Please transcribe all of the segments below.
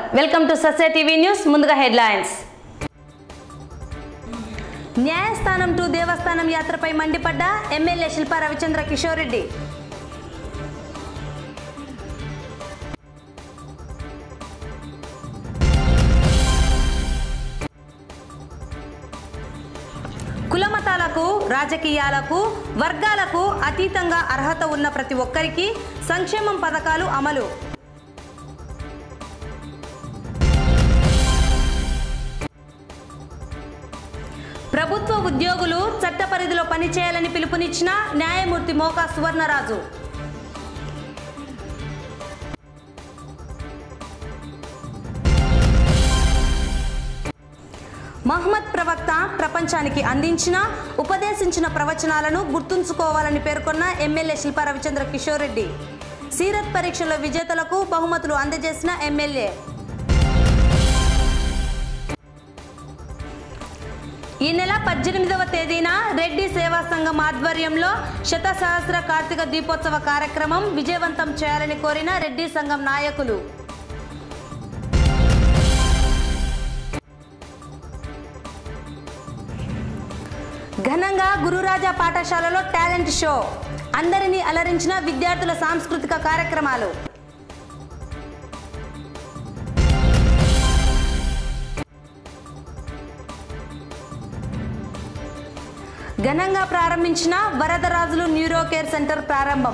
welcome to Sasya TV news ముందుగా headlines న్యాయస్థానం to దేవస్థానం యాత్రపై మండిపడ్డ ఎమ్మెల్యే శిల్పా రవిచంద్ర కిషోర్ రెడ్డి కులమతాలకు రాజకీయాలకు వర్గాలకు అతీతంగా అర్హత ఉన్న ప్రతి ఒక్కరికి సంక్షేమం పథకాలు అమలు ప్రభుత్వ ఉద్యోగులు చట్ట పరిధిలో పనిచేయాలని పిలుపునిచ్చిన న్యాయమూర్తి మోకా సువర్ణరాజు మహమ్మద్ ప్రవక్త ప్రపంచానికి అందించిన ఉపదేశించిన ప్రవచనాలను గుర్తుంచుకోవాలని పేర్కొన్న ఎమ్మెల్యే శిల్పా రవిచంద్ర కిషోర్ రెడ్డి సీరత్ పరీక్షల విజేతలకు బహుమతులు అందజేసిన ఎమ్మెల్యే ఈ నెల పద్దెనిమిదవ తేదీన రెడ్డి సేవా సంఘం ఆధ్వర్యంలో శత సహస్ర కార్తీక దీపోత్సవ కార్యక్రమం విజయవంతం చేయాలని కోరిన రెడ్డి సంఘం నాయకులు ఘనంగా గురురాజా పాఠశాలలో టాలెంట్ షో అందరినీ అలరించిన విద్యార్థుల సాంస్కృతిక కార్యక్రమాలు ఘనంగా ప్రారంభించిన వరదరాజులు న్యూరో కేర్ సెంటర్ ప్రారంభం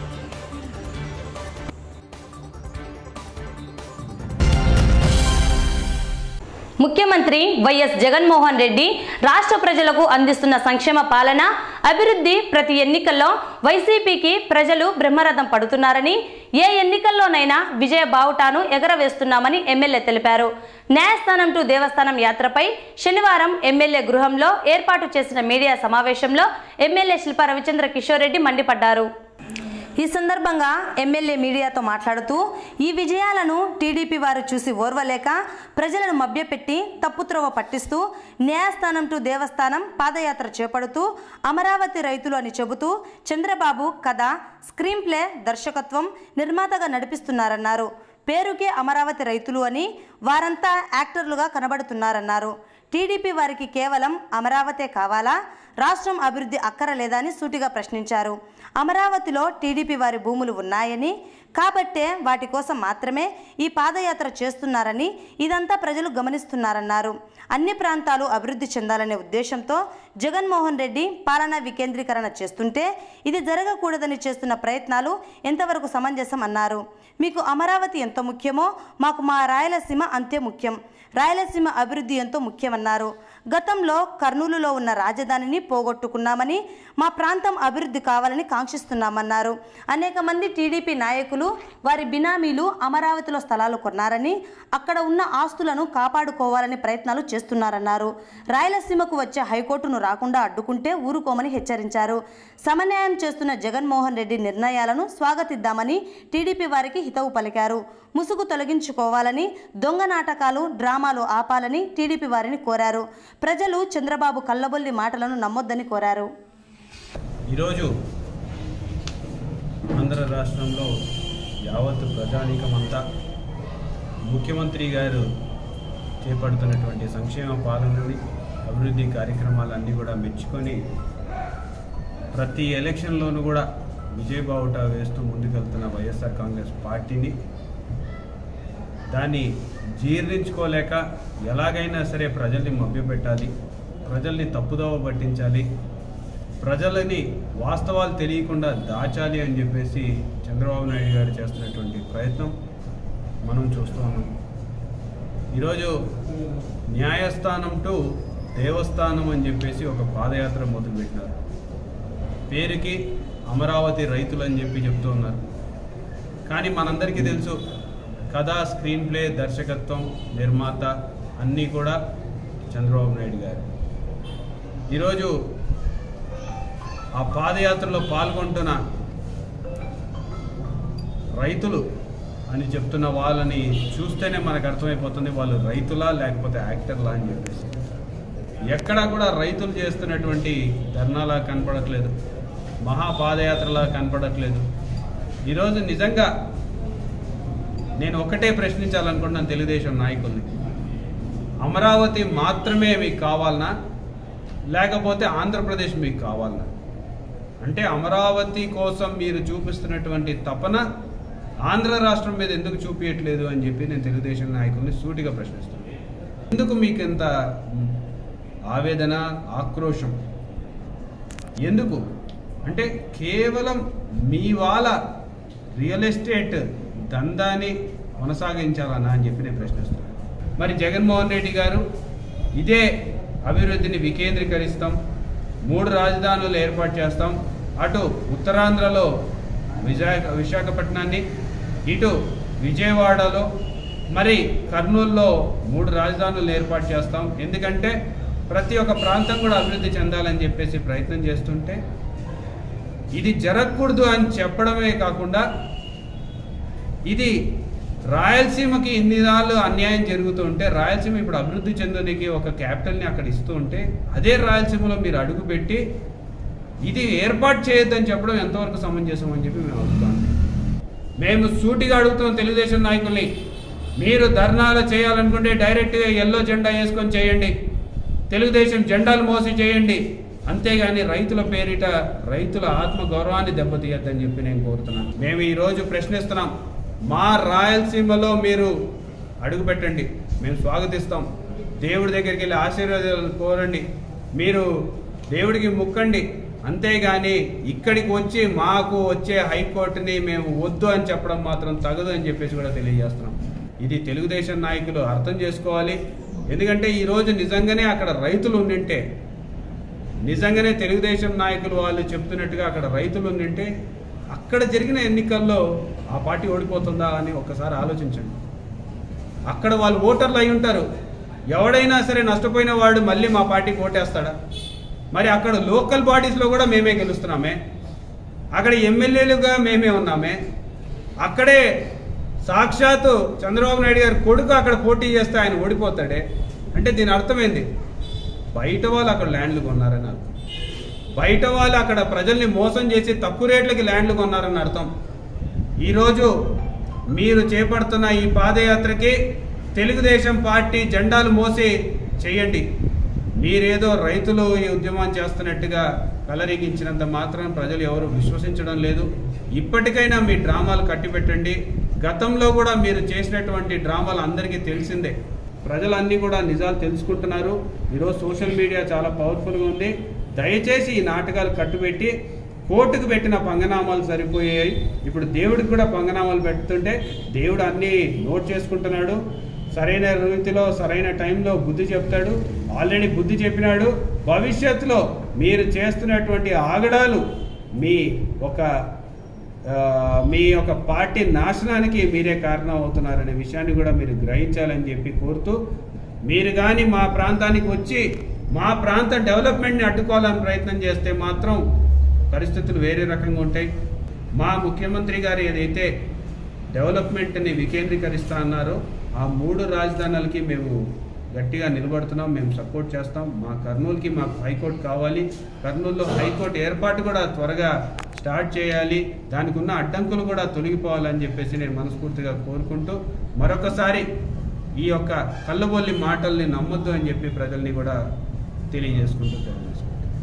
ముఖ్యమంత్రి వైఎస్ జగన్మోహన్ రెడ్డి రాష్ట్ర ప్రజలకు అందిస్తున్న సంక్షేమ పాలన అభివృద్ధి ప్రతి ఎన్నికల్లో వైసీపీకి ప్రజలు బ్రహ్మరథం పడుతున్నారని ఏ ఎన్నికల్లోనైనా విజయ బావుటాను ఎగరవేస్తున్నామని ఎమ్మెల్యే తెలిపారు న్యాయస్థానం టు దేవస్థానం యాత్రపై శనివారం ఎమ్మెల్యే గృహంలో ఏర్పాటు చేసిన మీడియా సమావేశంలో ఎమ్మెల్యే శిల్పా రవిచంద్ర కిషోర్ రెడ్డి మండిపడ్డారు ఈ సందర్భంగా ఎమ్మెల్యే మీడియాతో మాట్లాడుతూ ఈ విజయాలను టీడీపీ వారు చూసి ఓర్వలేక ప్రజలను మభ్యపెట్టి తప్పుత్రోవ పట్టిస్తూ న్యాయస్థానం టు దేవస్థానం పాదయాత్ర చేపడుతూ అమరావతి రైతులు అని చెబుతూ చంద్రబాబు కథ స్క్రీన్ ప్లే దర్శకత్వం నిర్మాతగా నడిపిస్తున్నారన్నారు పేరుకే అమరావతి రైతులు అని వారంతా యాక్టర్లుగా కనబడుతున్నారన్నారు టీడీపీ వారికి కేవలం అమరావతే కావాలా రాష్ట్రం అభివృద్ధి అక్కరలేదా అని సూటిగా ప్రశ్నించారు అమరావతిలో టీడీపీ వారి భూములు ఉన్నాయని కాబట్టే వాటి కోసం మాత్రమే ఈ పాదయాత్ర చేస్తున్నారని ఇదంతా ప్రజలు గమనిస్తున్నారన్నారు అన్ని ప్రాంతాలు అభివృద్ధి చెందాలనే ఉద్దేశంతో జగన్మోహన్ రెడ్డి పాలనా వికేంద్రీకరణ చేస్తుంటే ఇది జరగకూడదని చేస్తున్న ప్రయత్నాలు ఎంతవరకు సమంజసం అన్నారు మీకు అమరావతి ఎంత ముఖ్యమో మాకు మా రాయలసీమ అంతే ముఖ్యం రాయలసీమ అభివృద్ధి ఎంతో ముఖ్యమన్నారు గతంలో కర్నూలులో ఉన్న రాజధానిని పోగొట్టుకున్నామని మా ప్రాంతం అభివృద్ధి కావాలని కాంక్షిస్తున్నామన్నారు అనేక మంది టీడీపీ నాయకులు వారి బినామీలు అమరావతిలో స్థలాలు కొన్నారని అక్కడ ఉన్న ఆస్తులను కాపాడుకోవాలని ప్రయత్నాలు చేస్తున్నారన్నారు రాయలసీమకు వచ్చే హైకోర్టును రాకుండా అడ్డుకుంటే ఊరుకోమని హెచ్చరించారు సమన్యాయం చేస్తున్న జగన్మోహన్ రెడ్డి నిర్ణయాలను స్వాగతిద్దామని టీడీపీ వారికి హితవు పలికారు ముసుగు తొలగించుకోవాలని దొంగ నాటకాలు డ్రామాలు ఆపాలని టీడీపీ వారిని కోరారు ప్రజలు చంద్రబాబు కల్లబొల్లి మాటలను నమ్మొద్దని కోరారు ఈరోజు ఆంధ్ర రాష్ట్రంలో యావత్ ప్రజానీకమంతా ముఖ్యమంత్రి గారు చేపడుతున్నటువంటి సంక్షేమ పాలనని అభివృద్ధి కార్యక్రమాలన్నీ కూడా మెచ్చుకొని ప్రతి ఎలక్షన్లోనూ కూడా విజయబావుట వేస్తూ ముందుకెళ్తున్న వైఎస్ఆర్ కాంగ్రెస్ పార్టీని దాన్ని జీర్ణించుకోలేక ఎలాగైనా సరే ప్రజల్ని మభ్యపెట్టాలి ప్రజల్ని తప్పుదోవ పట్టించాలి ప్రజలని వాస్తవాలు తెలియకుండా దాచాలి అని చెప్పేసి చంద్రబాబు నాయుడు గారు చేస్తున్నటువంటి ప్రయత్నం మనం చూస్తూ ఉన్నాం ఈరోజు న్యాయస్థానం టు దేవస్థానం అని చెప్పేసి ఒక పాదయాత్ర మొదలుపెట్టినారు పేరుకి అమరావతి రైతులు అని చెప్పి చెప్తూ ఉన్నారు కానీ మనందరికీ తెలుసు కథ స్క్రీన్ ప్లే దర్శకత్వం నిర్మాత అన్నీ కూడా చంద్రబాబు నాయుడు గారు ఈరోజు ఆ పాదయాత్రలో పాల్గొంటున్న రైతులు అని చెప్తున్న వాళ్ళని చూస్తేనే మనకు అర్థమైపోతుంది వాళ్ళు రైతులా లేకపోతే యాక్టర్లా అని చెప్పేసి ఎక్కడా కూడా రైతులు చేస్తున్నటువంటి ధర్నాలా కనపడట్లేదు మహా పాదయాత్రలా కనపడట్లేదు ఈరోజు నిజంగా నేను ఒకటే ప్రశ్నించాలనుకుంటున్నాను తెలుగుదేశం నాయకుల్ని అమరావతి మాత్రమే మీకు కావాలనా లేకపోతే ఆంధ్రప్రదేశ్ మీకు కావాలనా అంటే అమరావతి కోసం మీరు చూపిస్తున్నటువంటి తపన ఆంధ్ర రాష్ట్రం మీద ఎందుకు చూపించట్లేదు అని చెప్పి నేను తెలుగుదేశం నాయకుల్ని సూటిగా ప్రశ్నిస్తున్నాను ఎందుకు మీకు ఇంత ఆవేదన ఆక్రోశం ఎందుకు అంటే కేవలం మీ వాళ్ళ రియల్ ఎస్టేట్ దందాన్ని కొనసాగించాలన్నా అని చెప్పి నేను ప్రశ్నిస్తున్నాను మరి జగన్మోహన్ రెడ్డి గారు ఇదే అభివృద్ధిని వికేంద్రీకరిస్తాం మూడు రాజధానులు ఏర్పాటు చేస్తాం అటు ఉత్తరాంధ్రలో విశాఖ విశాఖపట్నాన్ని ఇటు విజయవాడలో మరి కర్నూలులో మూడు రాజధానులు ఏర్పాటు చేస్తాం ఎందుకంటే ప్రతి ఒక్క ప్రాంతం కూడా అభివృద్ధి చెందాలని చెప్పేసి ప్రయత్నం చేస్తుంటే ఇది జరగకూడదు అని చెప్పడమే కాకుండా ఇది రాయలసీమకి ఇన్ని నాళ్ళు అన్యాయం జరుగుతూ ఉంటే రాయలసీమ ఇప్పుడు అభివృద్ధి చెందడానికి ఒక క్యాపిటల్ని అక్కడ ఇస్తూ ఉంటే అదే రాయలసీమలో మీరు అడుగుపెట్టి ఇది ఏర్పాటు చేయొద్దని చెప్పడం ఎంతవరకు సమంజసం అని చెప్పి మేము అడుగుతాం మేము సూటిగా అడుగుతాం తెలుగుదేశం నాయకుల్ని మీరు ధర్నాలు చేయాలనుకుంటే డైరెక్ట్గా ఎల్లో జెండా వేసుకొని చేయండి తెలుగుదేశం జెండాలు మోసి చేయండి అంతేగాని రైతుల పేరిట రైతుల ఆత్మ గౌరవాన్ని దెబ్బతీయద్దని చెప్పి నేను కోరుతున్నాను మేము ఈరోజు ప్రశ్నిస్తున్నాం మా రాయలసీమలో మీరు అడుగు పెట్టండి మేము స్వాగతిస్తాం దేవుడి దగ్గరికి వెళ్ళి ఆశీర్వాదాలు కోరండి మీరు దేవుడికి ముక్కండి అంతేగాని ఇక్కడికి వచ్చి మాకు వచ్చే హైకోర్టుని మేము వద్దు అని చెప్పడం మాత్రం తగదు అని చెప్పేసి కూడా తెలియజేస్తున్నాం ఇది తెలుగుదేశం నాయకులు అర్థం చేసుకోవాలి ఎందుకంటే ఈరోజు నిజంగానే అక్కడ రైతులు ఉండింటే నిజంగానే తెలుగుదేశం నాయకులు వాళ్ళు చెప్తున్నట్టుగా అక్కడ రైతులు ఉండింటే అక్కడ జరిగిన ఎన్నికల్లో ఆ పార్టీ ఓడిపోతుందా అని ఒక్కసారి ఆలోచించండి అక్కడ వాళ్ళు ఓటర్లు అయి ఉంటారు ఎవడైనా సరే నష్టపోయిన వాడు మళ్ళీ మా పార్టీకి ఓటేస్తాడా మరి అక్కడ లోకల్ బాడీస్లో కూడా మేమే గెలుస్తున్నామే అక్కడ ఎమ్మెల్యేలుగా మేమే ఉన్నామే అక్కడే సాక్షాత్తు చంద్రబాబు నాయుడు గారి కొడుకు అక్కడ పోటీ చేస్తే ఆయన ఓడిపోతాడే అంటే దీని అర్థమైంది బయట వాళ్ళు అక్కడ ల్యాండ్లు కొన్నారని అర్థం బయట వాళ్ళు అక్కడ ప్రజల్ని మోసం చేసి తక్కువ రేట్లకి ల్యాండ్లు కొన్నారని అర్థం ఈరోజు మీరు చేపడుతున్న ఈ పాదయాత్రకి తెలుగుదేశం పార్టీ జెండాలు మోసి చేయండి మీరేదో రైతులు ఈ ఉద్యమం చేస్తున్నట్టుగా కలరిగించినంత మాత్రం ప్రజలు ఎవరు విశ్వసించడం లేదు ఇప్పటికైనా మీ డ్రామాలు కట్టిపెట్టండి గతంలో కూడా మీరు చేసినటువంటి డ్రామాలు అందరికీ తెలిసిందే ప్రజలన్నీ కూడా నిజాలు తెలుసుకుంటున్నారు ఈరోజు సోషల్ మీడియా చాలా పవర్ఫుల్గా ఉంది దయచేసి ఈ నాటకాలు కట్టుబెట్టి కోర్టుకు పెట్టిన పంగనామాలు సరిపోయాయి ఇప్పుడు దేవుడికి కూడా పంగనామాలు పెడుతుంటే దేవుడు అన్నీ నోట్ చేసుకుంటున్నాడు సరైన రీతిలో సరైన టైంలో బుద్ధి చెప్తాడు ఆల్రెడీ బుద్ధి చెప్పినాడు భవిష్యత్తులో మీరు చేస్తున్నటువంటి ఆగడాలు మీ ఒక ఆ, మీ యొక్క పార్టీ నాశనానికి మీరే కారణం అవుతున్నారనే విషయాన్ని కూడా మీరు గ్రహించాలని చెప్పి కోరుతూ మీరు కానీ మా ప్రాంతానికి వచ్చి మా ప్రాంత డెవలప్మెంట్ని అడ్డుకోవాలని ప్రయత్నం చేస్తే మాత్రం పరిస్థితులు వేరే రకంగా ఉంటాయి మా ముఖ్యమంత్రి గారు ఏదైతే డెవలప్మెంట్ని వికేంద్రీకరిస్తా అన్నారో ఆ మూడు రాజధానులకి మేము గట్టిగా నిలబడుతున్నాం మేము సపోర్ట్ చేస్తాం మా కర్నూలుకి మాకు హైకోర్టు కావాలి కర్నూలులో హైకోర్టు ఏర్పాటు కూడా త్వరగా స్టార్ట్ చేయాలి దానికి ఉన్న అడ్డంకులు కూడా తొలగిపోవాలని చెప్పేసి నేను మనస్ఫూర్తిగా కోరుకుంటూ మరొకసారి ఈ యొక్క కళ్ళబొల్లి మాటల్ని నమ్మొద్దు అని చెప్పి ప్రజల్ని కూడా తెలియజేసుకుంటూ తెలియజేసుకుంటాం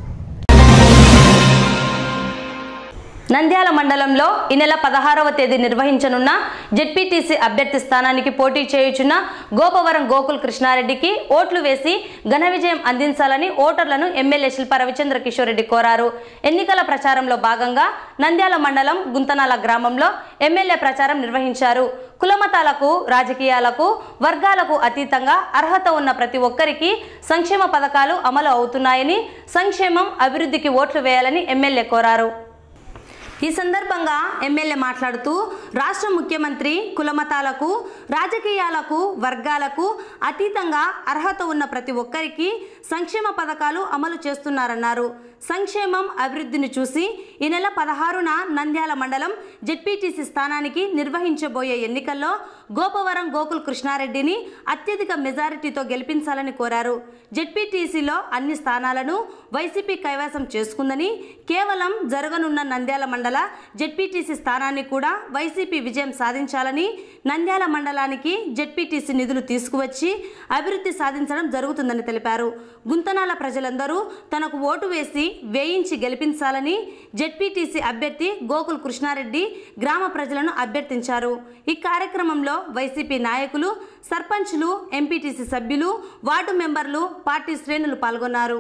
నంద్యాల మండలంలో ఈ నెల పదహారవ తేదీ నిర్వహించనున్న జెడ్పీటీసీ అభ్యర్థి స్థానానికి పోటీ చేయుచున్న గోపవరం గోకుల్ కృష్ణారెడ్డికి ఓట్లు వేసి ఘన విజయం అందించాలని ఓటర్లను ఎమ్మెల్యే శిల్ప రవిచంద్ర కిషోర్ రెడ్డి కోరారు ఎన్నికల ప్రచారంలో భాగంగా నంద్యాల మండలం గుంతనాల గ్రామంలో ఎమ్మెల్యే ప్రచారం నిర్వహించారు కులమతాలకు రాజకీయాలకు వర్గాలకు అతీతంగా అర్హత ఉన్న ప్రతి ఒక్కరికి సంక్షేమ పథకాలు అమలు అవుతున్నాయని సంక్షేమం అభివృద్ధికి ఓట్లు వేయాలని ఎమ్మెల్యే కోరారు ఈ సందర్భంగా ఎమ్మెల్యే మాట్లాడుతూ రాష్ట్ర ముఖ్యమంత్రి కులమతాలకు రాజకీయాలకు వర్గాలకు అతీతంగా అర్హత ఉన్న ప్రతి ఒక్కరికి సంక్షేమ పథకాలు అమలు చేస్తున్నారన్నారు సంక్షేమం అభివృద్ధిని చూసి ఈ నెల పదహారున నంద్యాల మండలం జెడ్పీటీసీ స్థానానికి నిర్వహించబోయే ఎన్నికల్లో గోపవరం గోకుల్ కృష్ణారెడ్డిని అత్యధిక మెజారిటీతో గెలిపించాలని కోరారు జెడ్పీటీసీలో అన్ని స్థానాలను వైసీపీ కైవసం చేసుకుందని కేవలం జరగనున్న నంద్యాల మండల జెడ్పీటీసీ స్థానాన్ని కూడా వైసీపీ వైసీపీ విజయం సాధించాలని నంద్యాల మండలానికి జెడ్పీటీసీ నిధులు తీసుకువచ్చి అభివృద్ధి సాధించడం జరుగుతుందని తెలిపారు గుంతనాల ప్రజలందరూ తనకు ఓటు వేసి వేయించి గెలిపించాలని జెడ్పీటీసీ అభ్యర్థి గోకుల్ కృష్ణారెడ్డి గ్రామ ప్రజలను అభ్యర్థించారు ఈ కార్యక్రమంలో వైసీపీ నాయకులు సర్పంచులు ఎంపీటీసీ సభ్యులు వార్డు మెంబర్లు పార్టీ శ్రేణులు పాల్గొన్నారు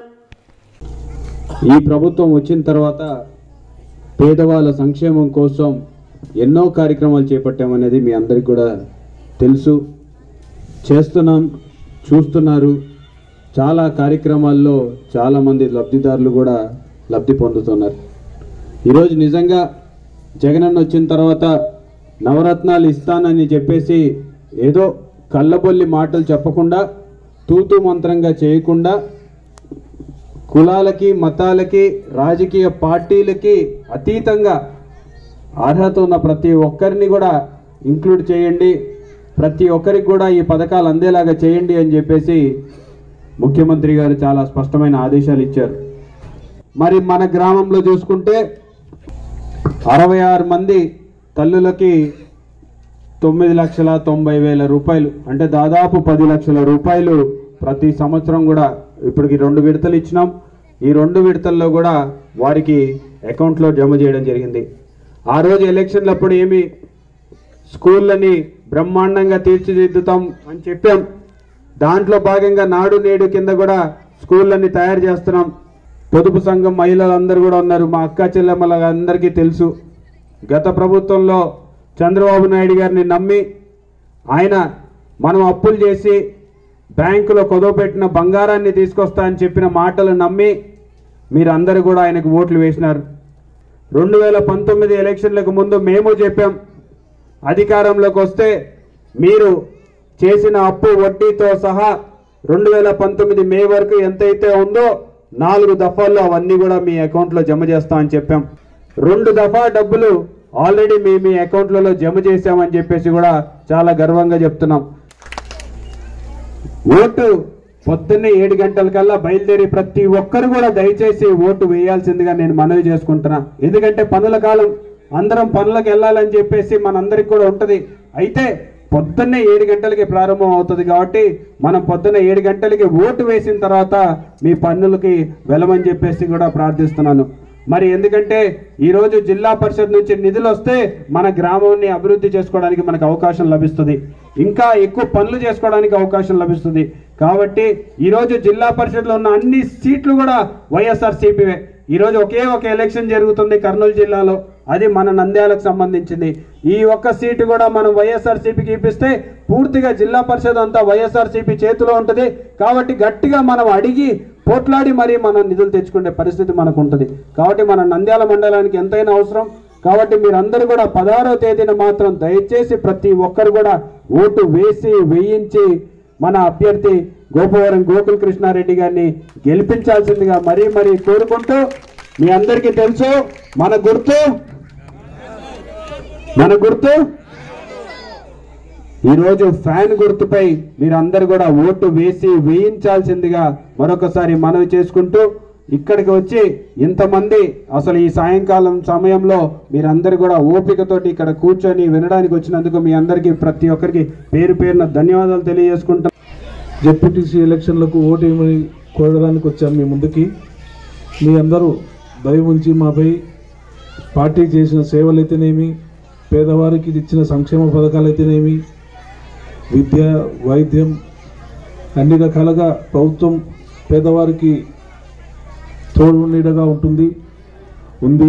ఈ ప్రభుత్వం వచ్చిన తర్వాత పేదవాళ్ళ సంక్షేమం కోసం ఎన్నో కార్యక్రమాలు చేపట్టామనేది మీ అందరికి కూడా తెలుసు చేస్తున్నాం చూస్తున్నారు చాలా కార్యక్రమాల్లో చాలామంది లబ్ధిదారులు కూడా లబ్ధి పొందుతున్నారు ఈరోజు నిజంగా జగనన్న వచ్చిన తర్వాత నవరత్నాలు ఇస్తానని చెప్పేసి ఏదో కళ్ళబొల్లి మాటలు చెప్పకుండా తూతూ మంత్రంగా చేయకుండా కులాలకి మతాలకి రాజకీయ పార్టీలకి అతీతంగా అర్హత ఉన్న ప్రతి ఒక్కరిని కూడా ఇంక్లూడ్ చేయండి ప్రతి ఒక్కరికి కూడా ఈ పథకాలు అందేలాగా చేయండి అని చెప్పేసి ముఖ్యమంత్రి గారు చాలా స్పష్టమైన ఆదేశాలు ఇచ్చారు మరి మన గ్రామంలో చూసుకుంటే అరవై ఆరు మంది తల్లులకి తొమ్మిది లక్షల తొంభై వేల రూపాయలు అంటే దాదాపు పది లక్షల రూపాయలు ప్రతి సంవత్సరం కూడా ఇప్పటికి రెండు విడతలు ఇచ్చినాం ఈ రెండు విడతల్లో కూడా వారికి అకౌంట్లో జమ చేయడం జరిగింది ఆ రోజు ఎలక్షన్లప్పుడు ఏమి స్కూళ్ళని బ్రహ్మాండంగా తీర్చిదిద్దుతాం అని చెప్పాం దాంట్లో భాగంగా నాడు నేడు కింద కూడా స్కూళ్ళని తయారు చేస్తున్నాం పొదుపు సంఘం మహిళలందరూ కూడా ఉన్నారు మా అక్క చెల్లెమ్మల అందరికీ తెలుసు గత ప్రభుత్వంలో చంద్రబాబు నాయుడు గారిని నమ్మి ఆయన మనం అప్పులు చేసి బ్యాంకులో కొదవపెట్టిన బంగారాన్ని తీసుకొస్తా అని చెప్పిన మాటలు నమ్మి మీరందరూ కూడా ఆయనకు ఓట్లు వేసినారు రెండు వేల పంతొమ్మిది ఎలక్షన్లకు ముందు మేము చెప్పాం అధికారంలోకి వస్తే మీరు చేసిన అప్పు వడ్డీతో సహా రెండు వేల పంతొమ్మిది మే వరకు ఎంతైతే ఉందో నాలుగు దఫాల్లో అవన్నీ కూడా మీ అకౌంట్లో జమ చేస్తామని చెప్పాం రెండు దఫా డబ్బులు ఆల్రెడీ మీ మీ అకౌంట్లలో జమ చేశామని చెప్పేసి కూడా చాలా గర్వంగా చెప్తున్నాం ఓటు పొద్దున్నే ఏడు గంటల కల్లా బయలుదేరి ప్రతి ఒక్కరు కూడా దయచేసి ఓటు వేయాల్సిందిగా నేను మనవి చేసుకుంటున్నా ఎందుకంటే పనుల కాలం అందరం పనులకు వెళ్ళాలని చెప్పేసి మనందరికి కూడా ఉంటది అయితే పొద్దున్నే ఏడు గంటలకి ప్రారంభం అవుతుంది కాబట్టి మనం పొద్దున్న ఏడు గంటలకి ఓటు వేసిన తర్వాత మీ పన్నులకి వెళ్ళమని చెప్పేసి కూడా ప్రార్థిస్తున్నాను మరి ఎందుకంటే ఈ రోజు జిల్లా పరిషత్ నుంచి నిధులు వస్తే మన గ్రామాన్ని అభివృద్ధి చేసుకోవడానికి మనకు అవకాశం లభిస్తుంది ఇంకా ఎక్కువ పనులు చేసుకోవడానికి అవకాశం లభిస్తుంది కాబట్టి ఈ రోజు జిల్లా పరిషత్లో ఉన్న అన్ని సీట్లు కూడా వైఎస్ఆర్ సిపివే ఈ రోజు ఒకే ఒక ఎలక్షన్ జరుగుతుంది కర్నూలు జిల్లాలో అది మన నంద్యాలకు సంబంధించింది ఈ ఒక్క సీటు కూడా మనం వైఎస్ఆర్ సిపికి ఇప్పిస్తే పూర్తిగా జిల్లా పరిషత్ అంతా వైఎస్ఆర్ సిపి చేతిలో ఉంటుంది కాబట్టి గట్టిగా మనం అడిగి పోట్లాడి మరీ మనం నిధులు తెచ్చుకునే పరిస్థితి మనకు ఉంటుంది కాబట్టి మన నంద్యాల మండలానికి ఎంతైనా అవసరం కాబట్టి మీరందరూ కూడా పదహారవ తేదీన మాత్రం దయచేసి ప్రతి ఒక్కరు కూడా ఓటు వేసి వేయించి మన అభ్యర్థి గోపవరం గోకుల్ కృష్ణారెడ్డి గారిని గెలిపించాల్సిందిగా మరీ మరీ కోరుకుంటూ మీ అందరికీ తెలుసు మన గుర్తు మన గుర్తు ఈరోజు ఫ్యాన్ గుర్తుపై మీరందరూ కూడా ఓటు వేసి వేయించాల్సిందిగా మరొకసారి మనవి చేసుకుంటూ ఇక్కడికి వచ్చి ఇంతమంది అసలు ఈ సాయంకాలం సమయంలో మీరందరూ కూడా ఓపికతోటి ఇక్కడ కూర్చొని వినడానికి వచ్చినందుకు మీ అందరికీ ప్రతి ఒక్కరికి పేరు పేరున ధన్యవాదాలు తెలియజేసుకుంటాం జెడ్పీటీసీ ఎలక్షన్లకు ఓటేయమని కోరడానికి వచ్చాను మీ ముందుకి మీ అందరూ దయ ఉంచి మాపై పార్టీ చేసిన సేవలైతేనేమి పేదవారికి ఇచ్చిన సంక్షేమ పథకాలైతేనేమి విద్య వైద్యం అన్ని రకాలుగా ప్రభుత్వం పేదవారికి తోడు నీడగా ఉంటుంది ఉంది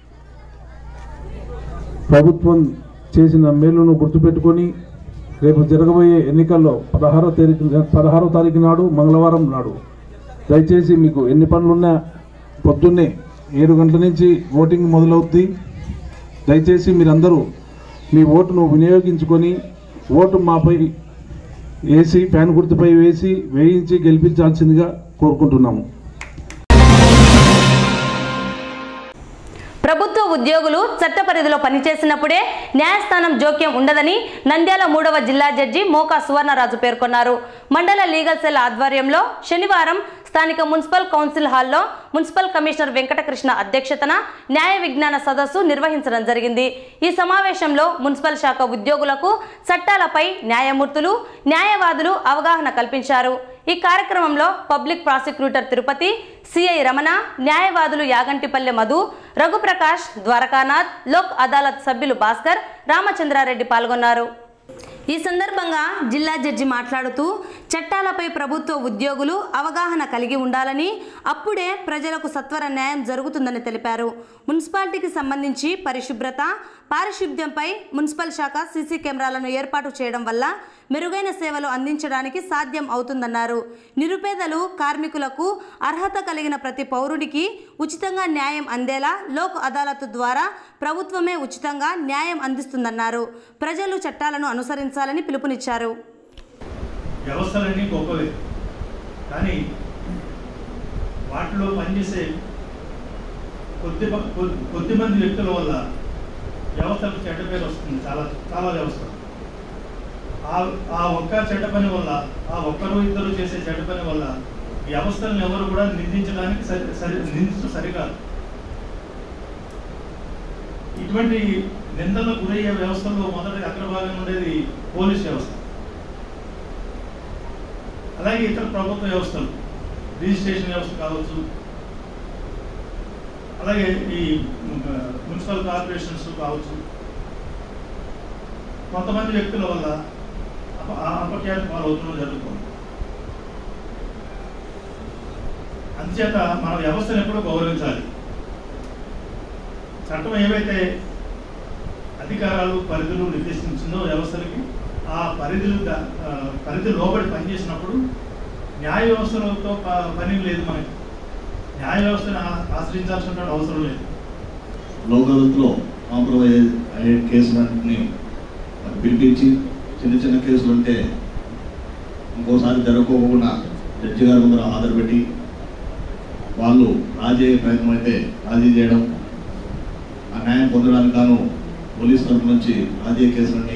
ప్రభుత్వం చేసిన మేలును గుర్తుపెట్టుకొని రేపు జరగబోయే ఎన్నికల్లో పదహారో తారీఖు పదహారో తారీఖు నాడు మంగళవారం నాడు దయచేసి మీకు ఎన్ని పనులున్నా పొద్దున్నే ఏడు గంటల నుంచి ఓటింగ్ మొదలవుద్ది దయచేసి మీరందరూ మీ ఓటును వినియోగించుకొని ఓటు మాపై వేసి ఫ్యాన్ గుర్తుపై వేసి వేయించి గెలిపించాల్సిందిగా కోరుకుంటున్నాము ప్రభుత్వ ఉద్యోగులు చట్ట పరిధిలో పనిచేసినప్పుడే న్యాయస్థానం జోక్యం ఉండదని నంద్యాల మూడవ జిల్లా జడ్జి మోకా సువర్ణరాజు పేర్కొన్నారు మండల లీగల్ సెల్ ఆధ్వర్యంలో శనివారం స్థానిక మున్సిపల్ కౌన్సిల్ హాల్లో మున్సిపల్ కమిషనర్ వెంకటకృష్ణ అధ్యక్షతన న్యాయ విజ్ఞాన సదస్సు నిర్వహించడం జరిగింది ఈ సమావేశంలో మున్సిపల్ శాఖ ఉద్యోగులకు చట్టాలపై న్యాయమూర్తులు న్యాయవాదులు అవగాహన కల్పించారు ఈ కార్యక్రమంలో public prosecutor Tirupati CI Ramana న్యాయవాదులు యాగంటిపల్లె మధు రఘుప్రకాష్ ద్వారకానాథ్ లోక్ అదాలత్ సభ్యులు భాస్కర్ రామచంద్రారెడ్డి పాల్గొన్నారు ఈ సందర్భంగా జిల్లా జడ్జి మాట్లాడుతూ చట్టాలపై ప్రభుత్వ ఉద్యోగులు అవగాహన కలిగి ఉండాలని అప్పుడే ప్రజలకు సత్వర న్యాయం జరుగుతుందని తెలిపారు మున్సిపాలిటీకి సంబంధించి పరిశుభ్రత పారిశుద్ధ్యంపై మున్సిపల్ శాఖ సీసీ కెమెరాలను ఏర్పాటు చేయడం వల్ల మెరుగైన సేవలు అందించడానికి సాధ్యం అవుతుందన్నారు నిరుపేదలు కార్మికులకు అర్హత కలిగిన ప్రతి పౌరుడికి ఉచితంగా న్యాయం అందేలా లోక్ అదాలత్ ద్వారా ప్రభుత్వమే ఉచితంగా న్యాయం అందిస్తుందన్నారు ప్రజలు చట్టాలను అనుసరించాలని పిలుపునిచ్చారు వ్యవస్థలన్నీ గొప్పవే కానీ వాటిలో పనిచేసే కొద్ది మ- కొ- కొద్ది మంది వ్యక్తుల వల్ల వ్యవస్థలకు చెడ్డ పేరు వస్తుంది చాలా చాలా వ్యవస్థలు ఆ ఆ ఒక్క చెడ్డ పని వల్ల ఆ ఒక్కరు ఇద్దరు చేసే చెడ్డ పని వల్ల వ్యవస్థలను ఎవరు కూడా నిందించడానికి సరి సరి నిందించడం సరికాదు ఇటువంటి నిందలకు గురయ్యే వ్యవస్థల్లో మొదటి అగ్రభాగం ఉండేది పోలీస్ వ్యవస్థ అలాగే ఇతర ప్రభుత్వ వ్యవస్థలు రిజిస్ట్రేషన్ వ్యవస్థ కావచ్చు అలాగే ఈ మ, మున్సిపల్ కార్పొరేషన్స్ కావచ్చు కొంతమంది వ్యక్తుల వల్ల అప ఆ అపఖ్యాతి పాలవుతుండడం జరుగుతుంది అందుచేత మన వ్యవస్థను ఎప్పుడూ గౌరవించాలి చట్టం ఏవైతే అధికారాలు పరిధులు నిర్దేశించిందో వ్యవస్థలకి ఆ పరిధులు దా- ఆ, పరిధి లోబడి పనిచేసినప్పుడు న్యాయ వ్యవస్థలతో ప- పని లేదు మనకి న్యాయ వ్యవస్థను ఆ- ఆశ్రయించాల్సిన అవసరం లేదు లోకదత్తులో కాంప్రమైజ్ అయ్యే కేసులన్నింటినీ మరి పిలిపించి చిన్న చిన్న కేసులు ఉంటే ఇంకోసారి జరగకోకుండా జడ్జి గారి ముందర హాజరు పెట్టి వాళ్ళు రాజీ అయ్యే ప్రయత్నం అయితే రాజీ చేయడం ఆ న్యాయం పొందడానికి గాను పోలీస్ తరఫు నుంచి రాజీ అయ్యే కేసులన్నీ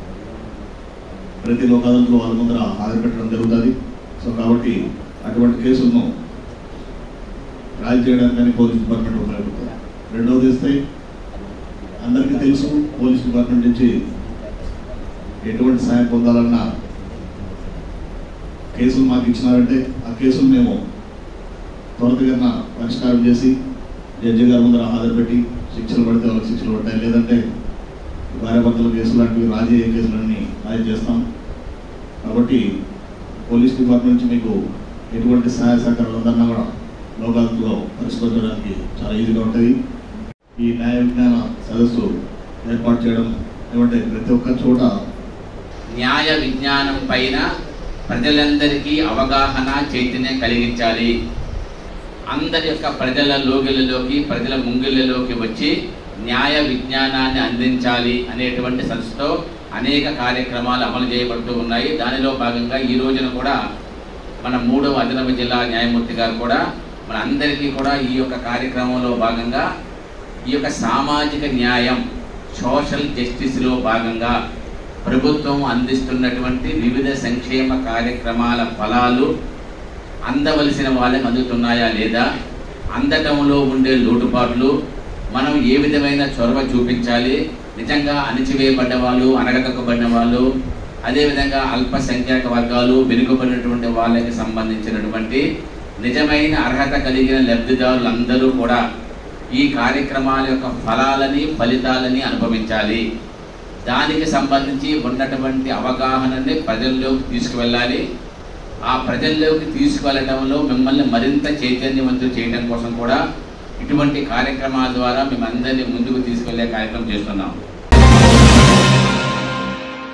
ప్రతి లోకాదంలో వాళ్ళ ముందర హాజరు పెట్టడం జరుగుతుంది సో కాబట్టి అటువంటి కేసులను రాజీ చేయడానికి పోలీస్ డిపార్ట్మెంట్ ఉపయోగపడుతుంది రెండవది ఇస్తే అందరికీ తెలుసు పోలీస్ డిపార్ట్మెంట్ నుంచి ఎటువంటి సాయం పొందాలన్నా కేసులు మాకు ఇచ్చినారంటే ఆ కేసులు మేము త్వరితగతిన పరిష్కారం చేసి జడ్జి గారి ముందర హాజరు పెట్టి శిక్షలు పడితే వాళ్ళకి శిక్షలు పడతాయి లేదంటే భార్యాభర్తల కేసులు లాంటివి రాజీ అయ్యే కేసులన్నీ రాజీ చేస్తాం కాబట్టి పోలీస్ డిపార్ట్మెంట్ నుంచి మీకు ఎటువంటి సహాయ సహకారాలు ఉందన్నా కూడా లోకాలతో పరిష్కరించడానికి చాలా ఈజీగా ఉంటుంది ఈ న్యాయ విజ్ఞాన సదస్సు ఏర్పాటు చేయడం ఏమంటే ప్రతి ఒక్క చోట న్యాయ విజ్ఞానం పైన ప్రజలందరికీ అవగాహన చైతన్యం కలిగించాలి అందరి యొక్క ప్రజల లోగిలలోకి ప్రజల ముంగిళ్ళలోకి వచ్చి న్యాయ విజ్ఞానాన్ని అందించాలి అనేటువంటి సంస్థతో అనేక కార్యక్రమాలు అమలు చేయబడుతూ ఉన్నాయి దానిలో భాగంగా ఈ రోజున కూడా మన మూడవ అదనపు జిల్లా న్యాయమూర్తి గారు కూడా మన అందరికీ కూడా ఈ యొక్క కార్యక్రమంలో భాగంగా ఈ యొక్క సామాజిక న్యాయం సోషల్ జస్టిస్లో భాగంగా ప్రభుత్వం అందిస్తున్నటువంటి వివిధ సంక్షేమ కార్యక్రమాల ఫలాలు అందవలసిన వాళ్ళకి అందుతున్నాయా లేదా అందటంలో ఉండే లోటుపాట్లు మనం ఏ విధమైన చొరవ చూపించాలి నిజంగా అణిచివేయబడ్డ వాళ్ళు అనగదొక్కబడిన వాళ్ళు అదేవిధంగా అల్పసంఖ్యాక వర్గాలు వెనుకబడినటువంటి వాళ్ళకి సంబంధించినటువంటి నిజమైన అర్హత కలిగిన లబ్ధిదారులందరూ కూడా ఈ కార్యక్రమాల యొక్క ఫలాలని ఫలితాలని అనుభవించాలి దానికి సంబంధించి ఉన్నటువంటి అవగాహనని ప్రజల్లోకి తీసుకువెళ్ళాలి ఆ ప్రజల్లోకి తీసుకువెళ్ళడంలో మిమ్మల్ని మరింత చైతన్యవంతులు చేయడం కోసం కూడా ఇటువంటి కార్యక్రమాల ద్వారా మిమ్మల్ని అందరినీ ముందుకు తీసుకెళ్లే కార్యక్రమం చేస్తున్నాం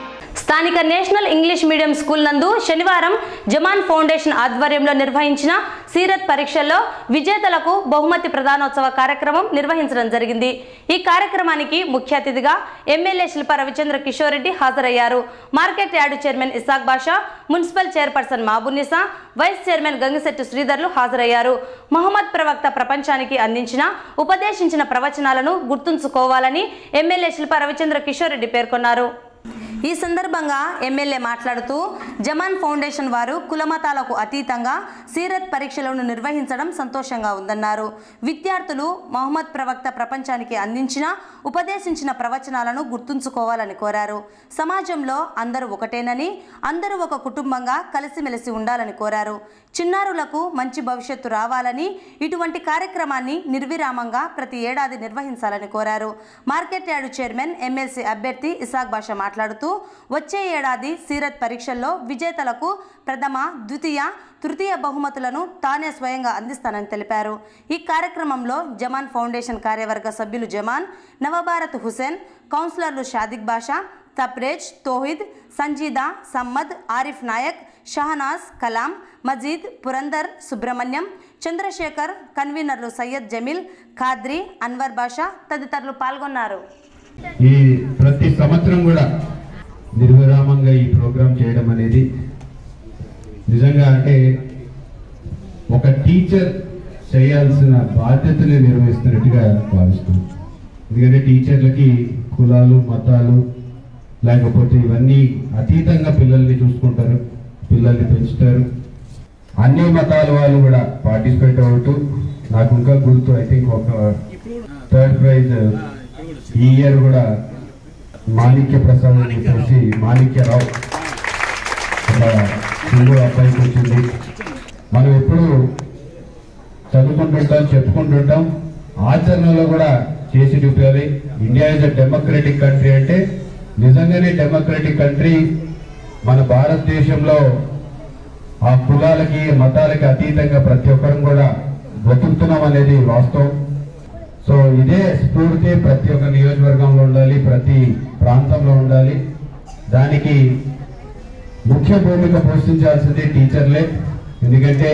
స్థానిక నేషనల్ ఇంగ్లీష్ మీడియం స్కూల్ నందు శనివారం జమాన్ ఫౌండేషన్ ఆధ్వర్యంలో నిర్వహించిన సీరత్ పరీక్షల్లో విజేతలకు బహుమతి ప్రదానోత్సవ కార్యక్రమం నిర్వహించడం జరిగింది ఈ కార్యక్రమానికి ముఖ్య అతిథిగా ఎమ్మెల్యే శిల్ప రవిచంద్ర కిషోర్ రెడ్డి హాజరయ్యారు market yard chairman Isaq Basha municipal chairperson Mabunisa vice chairman Gangisetty శ్రీధర్లు హాజరయ్యారు మహమ్మద్ ప్రవక్త ప్రపంచానికి అందించిన ఉపదేశించిన ప్రవచనాలను గుర్తుంచుకోవాలని ఎమ్మెల్యే శిల్ప రవిచంద్ర కిషోర్ రెడ్డి పేర్కొన్నారు ఈ సందర్భంగా ఎమ్మెల్యే మాట్లాడుతూ జమాన్ ఫౌండేషన్ వారు కులమతాలకు అతీతంగా సీరత్ పరీక్షలను నిర్వహించడం సంతోషంగా ఉందన్నారు విద్యార్థులు మహమ్మద్ ప్రవక్త ప్రపంచానికి అందించిన ఉపదేశించిన ప్రవచనాలను గుర్తుంచుకోవాలని కోరారు సమాజంలో అందరూ ఒకటేనని అందరూ ఒక కుటుంబంగా కలిసిమెలిసి ఉండాలని కోరారు చిన్నారులకు మంచి భవిష్యత్తు రావాలని ఇటువంటి కార్యక్రమాన్ని నిర్విరామంగా ప్రతి ఏడాది నిర్వహించాలని కోరారు మార్కెట్ యార్డు చైర్మన్ ఎమ్మెల్సీ అభ్యర్థి ఇసాక్ బాషా మాట్లాడుతూ వచ్చే ఏడాది సీరత్ పరీక్షల్లో విజేతలకు ప్రథమ ద్వితీయ తృతీయ బహుమతులను తానే స్వయంగా అందిస్తానని తెలిపారు ఈ కార్యక్రమంలో జమాన్ ఫౌండేషన్ కార్యవర్గ సభ్యులు జమాన్ నవభారత్ హుసేన్ కౌన్సిలర్లు షాదిక్ బాషా తప్రేజ్ తోహిద్ సంజీదా సమ్మద్ ఆరిఫ్ నాయక్ షహనాజ్ కలాం మజీద్ పురందర్ సుబ్రహ్మణ్యం చంద్రశేఖర్ కన్వీనర్లు సయ్యద్ జమీల్ ఖాద్రి అన్వర్ బాషా తదితరులు పాల్గొన్నారు ఈ ప్రతి సంవత్సరం కూడా నిర్విరామంగా ఈ ప్రోగ్రాం చేయడం అనేది నిజంగా అంటే ఒక టీచర్ చేయాల్సిన బాధ్యతని నిర్వహిస్తున్నట్టుగా భావిస్తున్నాం ఎందుకంటే టీచర్లకి కులాలు మతాలు లేకపోతే ఇవన్నీ అతీతంగా పిల్లల్ని చూసుకుంటారు పిల్లల్ని పెంచుతారు అన్ని మతాల వాళ్ళు కూడా పార్టిసిపేట్ అవుతూ నాకు ఇంకా గుర్తు ఐ థింక్ ఒక థర్డ్ ప్రైజ్ ఈ ఇయర్ కూడా మాణిక్య ప్రసాద్ అని చెప్పేసి మాణిక్యరావు ఒక హిందూ అబ్బాయికి వచ్చింది మనం ఎప్పుడు చదువుకుంటుంటాం చెప్పుకుంటుంటాం ఆచరణలో కూడా చేసి చూపాలి India is a democratic country అంటే నిజంగానే డెమోక్రటిక్ కంట్రీ మన భారతదేశంలో ఆ కులాలకి మతాలకి అతీతంగా ప్రతి ఒక్కరం కూడా బ్రతుకుతున్నాం అనేది వాస్తవం సో ఇదే స్ఫూర్తి ప్రతి ఒక్క నియోజకవర్గంలో ఉండాలి ప్రతి ప్రాంతంలో ఉండాలి దానికి ముఖ్య భూమిక పోషించాల్సింది టీచర్లే ఎందుకంటే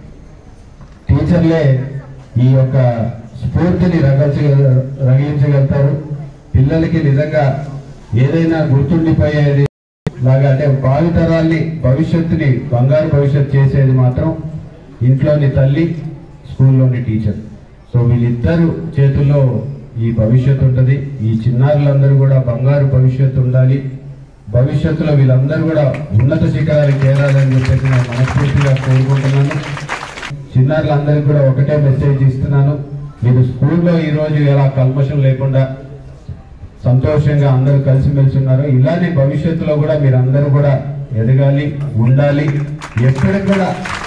టీచర్లే ఈ యొక్క స్ఫూర్తిని రగించగల రగించగలుగుతారు పిల్లలకి నిజంగా ఏదైనా గుర్తుండిపోయేది లాగా అంటే భావితరాల్ని భవిష్యత్తుని బంగారు భవిష్యత్తు చేసేది మాత్రం ఇంట్లోని తల్లి స్కూల్లోని టీచర్ సో వీళ్ళిద్దరు చేతుల్లో ఈ భవిష్యత్తు ఉంటుంది ఈ చిన్నారులందరూ కూడా బంగారు భవిష్యత్తు ఉండాలి భవిష్యత్తులో వీళ్ళందరూ కూడా ఉన్నత శిఖరాలకు చేరాలని చెప్పేసి నేను మనస్ఫూర్తిగా కోరుకుంటున్నాను చిన్నారులందరికీ కూడా ఒకటే మెసేజ్ ఇస్తున్నాను మీరు స్కూల్లో ఈరోజు ఎలా కల్మషం లేకుండా సంతోషంగా అందరూ కలిసిమెలిసి ఉన్నారు ఇలానే భవిష్యత్తులో కూడా మీరు అందరూ కూడా ఎదగాలి ఉండాలి ఎక్కడికి కూడా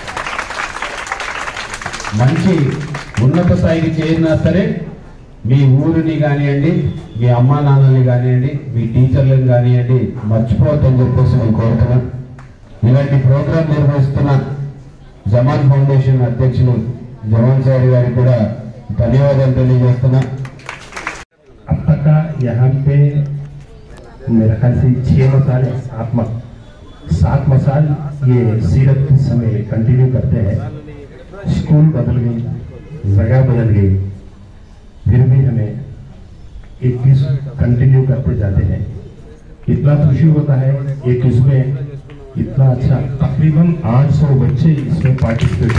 మంచి ఉన్నత స్థాయికి చేరినా సరే మీ ఊరిని కానివ్వండి మీ అమ్మా నాన్నల్ని కానివ్వండి మీ టీచర్లను కానివ్వండి మర్చిపోవద్దని చెప్పేసి నేను కోరుతున్నాను ఇలాంటి ప్రోగ్రాం నిర్వహిస్తున్న జమాన్ ఫౌండేషన్ అధ్యక్షులు జవాన్ సార్ గారికి కూడా ధన్యవాదాలు తెలియజేస్తున్నా अब तक का यहाँ पे मेरा ख्याल से छः मसाले सात म सात मसाल ये सीरत के समय कंटिन्यू करते हैं स्कूल बदल गई जगह बदल गई फिर भी हमें इक्कीस कंटिन्यू करते जाते हैं इतना खुशी होता है एक इसमें इतना अच्छा तकरीबन 800 बच्चे इसमें पार्टिसिपेट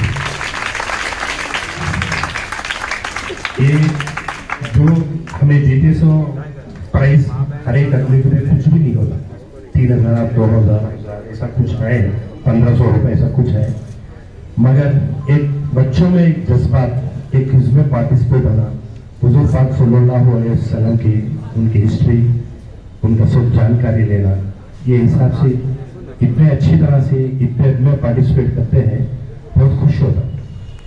ये जो हमें देते सो प्राइस हर एक आदमी के लिए कुछ भी नहीं होता तीन हजार दो हजार ऐसा कुछ है पंद्रह सौ रुपये ऐसा कुछ है मगर एक बच्चों में एक जज्बात एक इसमें पार्टिसिपेट होना हुजूर पाक सल्लल्लाहु अलैहि वसल्लम की उनकी हिस्ट्री उनका सब जानकारी लेना ये हिसाब से इतने अच्छी तरह से इतने में पार्टिसिपेट करते हैं बहुत खुश होता है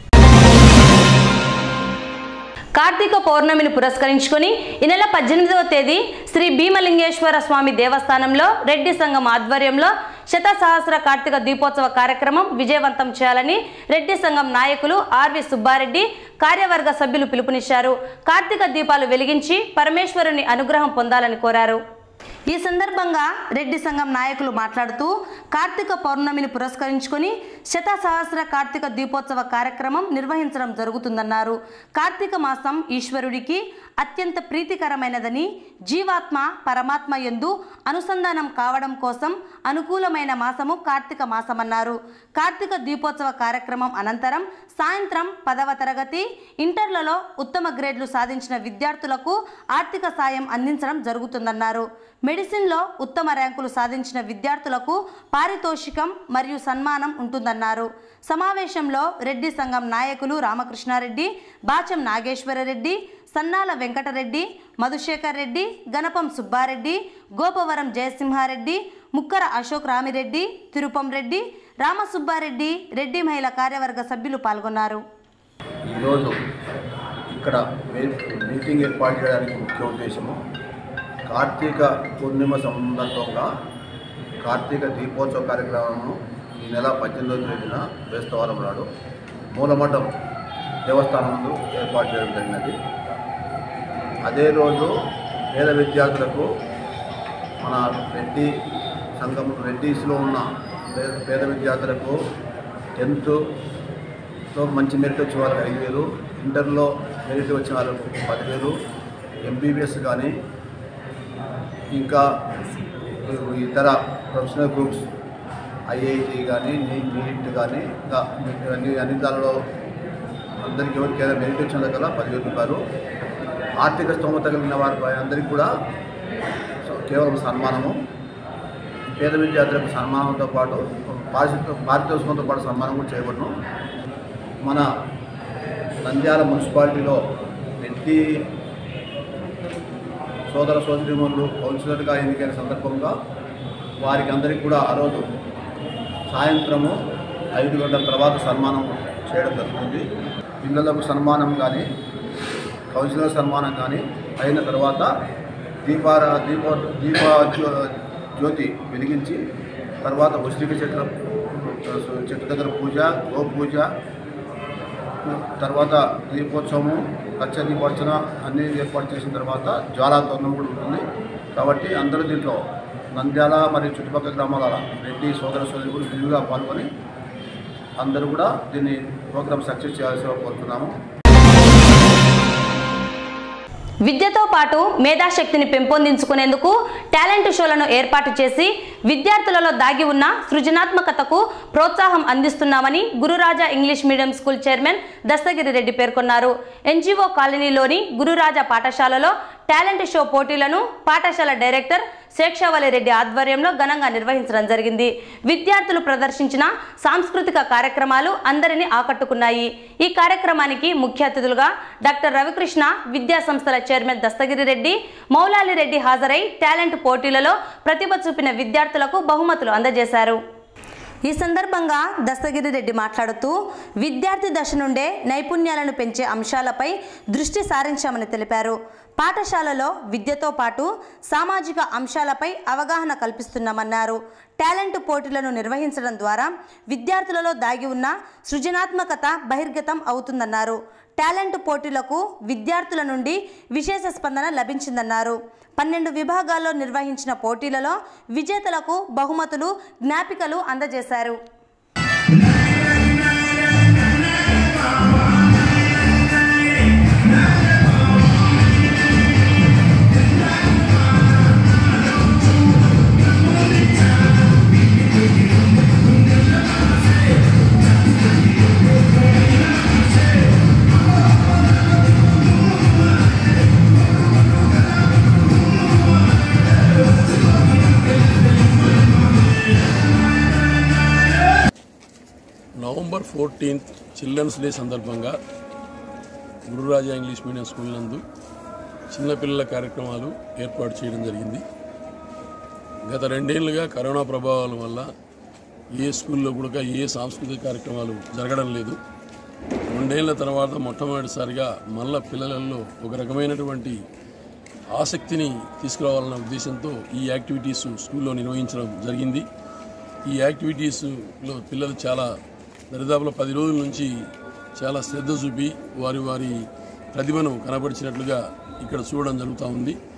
కార్తీక పౌర్ణమిని పురస్కరించుకొని ఈ నెల పద్దెనిమిదవ తేదీ శ్రీ భీమలింగేశ్వర స్వామి దేవస్థానంలో రెడ్డి సంఘం ఆధ్వర్యంలో శత సహస్ర కార్తీక దీపోత్సవ కార్యక్రమం విజయవంతం చేయాలని రెడ్డి సంఘం నాయకులు ఆర్వి సుబ్బారెడ్డి కార్యవర్గ సభ్యులు పిలుపునిచ్చారు కార్తీక దీపాలు వెలిగించి పరమేశ్వరుని అనుగ్రహం పొందాలని కోరారు ఈ సందర్భంగా రెడ్డి సంఘం నాయకులు మాట్లాడుతూ కార్తీక పౌర్ణమిని పురస్కరించుకొని శత సహస్ర కార్తీక దీపోత్సవ కార్యక్రమం నిర్వహించడం జరుగుతుందన్నారు కార్తీక మాసం ఈశ్వరుడికి అత్యంత ప్రీతికరమైనదని జీవాత్మ పరమాత్మ ఎందు అనుసంధానం కావడం కోసం అనుకూలమైన మాసము కార్తీక మాసమన్నారు కార్తీక దీపోత్సవ కార్యక్రమం అనంతరం సాయంత్రం పదవ తరగతి ఇంటర్లలో ఉత్తమ గ్రేడ్లు సాధించిన విద్యార్థులకు ఆర్థిక సాయం అందించడం జరుగుతుందన్నారు మెడిసిన్లో ఉత్తమ ర్యాంకులు సాధించిన విద్యార్థులకు పారితోషికం మరియు సన్మానం ఉంటుందన్నారు సమావేశంలో రెడ్డి సంఘం నాయకులు రామకృష్ణారెడ్డి బాచం నాగేశ్వరరెడ్డి సన్నాల వెంకటరెడ్డి మధుశేఖర్ రెడ్డి గణపం సుబ్బారెడ్డి గోపవరం జయసింహారెడ్డి ముక్కర అశోక్ రామిరెడ్డి తిరుపం రెడ్డి రామసుబ్బారెడ్డి రెడ్డి మహిళా కార్యవర్గ సభ్యులు పాల్గొన్నారు ఈరోజు ఇక్కడ మీ- మీటింగ్ ఏర్పాటు చేయడానికి ముఖ్య ఉద్దేశము కార్తీక పూర్ణిమ సందర్భంగా కార్తీక దీపోత్సవ కార్యక్రమము ఈ నెల పద్దెనిమిదవ తేదీన బేస్తవారం నాడు మూలమఠం దేవస్థానం ముందు ఏర్పాటు చేయడం జరిగినది అదే రోజు పేద విద్యార్థులకు మన రెడ్డి సంఘం రెడ్డిస్లో ఉన్న పేద పేద విద్యార్థులకు టెన్త్లో మంచి మెరిట్ వచ్చిన వాళ్ళకి ఐదు వేలు ఇంటర్లో మెరిట్ వచ్చిన వాళ్ళకు పదివేలు ఎంబీబీఎస్ కానీ ఇంకా ఇతర ప్రొఫెషనల్ గ్రూప్స్ ఐఐటి కానీ నీట్ కానీ ఇంకా అన్ని అన్ని దానిలో అందరికీ ఎవరికి ఏదైనా మెరిట్ వచ్చిన దగ్గర పదివేలు రూపాయలు ఆర్థిక స్తోమత కలిగిన వారి అందరికీ కూడా కేవలం సన్మానము పేద విద్యార్థులకు సన్మానంతో పాటు పారితోషిక పారితోషికంతో పాటు సన్మానం కూడా చేయబడును మన నంద్యాల మున్సిపాలిటీలో రెడ్డి సోదర సోదరిమణులు కౌన్సిలర్గా ఎన్నికైన సందర్భంగా వారికి అందరికీ కూడా ఆ రోజు సాయంత్రము ఐదు గంటల తర్వాత సన్మానం చేయడం జరుగుతుంది పిల్లలకు సన్మానం కానీ కౌన్సిలర్ సన్మానం కానీ అయిన తర్వాత దీపార దీప దీప జ్యో- జ్యోతి వెలిగించి తర్వాత ఉసిరిక చెట్ల చెట్టు దగ్గర పూజ గో పూజ తర్వాత దీపోత్సవము లక్ష దీపోత్సవ అన్ని ఏర్పాటు చేసిన తర్వాత జ్వాలా తోరణం కూడా ఉంటుంది కాబట్టి అందరూ దీంట్లో నంద్యాల మరియు చుట్టుపక్కల గ్రామాల రెడ్డి సోదర సోదరి కూడా విరివిగా పాల్గొని అందరూ కూడా దీన్ని ప్రోగ్రామ్ సక్సెస్ చేయాల్సిన కోరుతున్నాము విద్యతో పాటు మేధాశక్తిని పెంపొందించుకునేందుకు టాలెంట్ షోలను ఏర్పాటు చేసి విద్యార్థులలో దాగి ఉన్న సృజనాత్మకతకు ప్రోత్సాహం అందిస్తున్నామని Gururaja English medium school chairman Dastagiri Reddy పేర్కొన్నారు ఎన్జిఓ కాలనీలోని గురురాజా పాఠశాలలో టాలెంట్ షో పోటీలను పాఠశాల డైరెక్టర్ శేక్షావలి రెడ్డి ఆధ్వర్యంలో ఘనంగా నిర్వహించడం జరిగింది విద్యార్థులు ప్రదర్శించిన సాంస్కృతిక కార్యక్రమాలు అందరినీ ఆకట్టుకున్నాయి ఈ కార్యక్రమానికి ముఖ్య అతిథులుగా డాక్టర్ రవికృష్ణ విద్యా సంస్థల చైర్మన్ దస్తగిరి రెడ్డి మౌలాలి రెడ్డి హాజరై టాలెంట్ పోటీలలో ప్రతిభ చూపిన విద్యార్థులకు బహుమతులు అందజేశారు ఈ సందర్భంగా దస్తగిరి రెడ్డి మాట్లాడుతూ విద్యార్థి దశ నుండే నైపుణ్యాలను పెంచే అంశాలపై దృష్టి సారించామని తెలిపారు పాఠశాలలో విద్యతో పాటు సామాజిక అంశాలపై అవగాహన కల్పిస్తున్నామన్నారు టాలెంట్ పోటీలను నిర్వహించడం ద్వారా విద్యార్థులలో దాగి ఉన్న సృజనాత్మకత బహిర్గతం అవుతుందన్నారు టాలెంట్ పోటీలకు విద్యార్థుల నుండి విశేష స్పందన లభించిందన్నారు పన్నెండు విభాగాల్లో నిర్వహించిన పోటీలలో విజేతలకు బహుమతులు జ్ఞాపికలు అందజేశారు నవంబర్ ఫోర్టీన్త్ చిల్డ్రన్స్ డే సందర్భంగా గురురాజా ఇంగ్లీష్ మీడియం స్కూల్ నందు చిన్నపిల్లల కార్యక్రమాలు ఏర్పాటు చేయడం జరిగింది గత రెండేళ్లుగా కరోనా ప్రభావాల వల్ల ఏ స్కూల్లో కూడా ఏ సాంస్కృతిక కార్యక్రమాలు జరగడం లేదు రెండేళ్ల తర్వాత మొట్టమొదటిసారిగా మళ్ళా పిల్లలలో ఒక రకమైనటువంటి ఆసక్తిని తీసుకురావాలన్న ఉద్దేశంతో ఈ యాక్టివిటీస్ స్కూల్లో నిర్వహించడం జరిగింది ఈ యాక్టివిటీస్లో పిల్లలు చాలా దరిదాపులో పది రోజుల నుంచి చాలా శ్రద్ధ చూపి వారి వారి ప్రతిభను కనబరిచినట్లుగా ఇక్కడ చూడడం జరుగుతూ ఉంది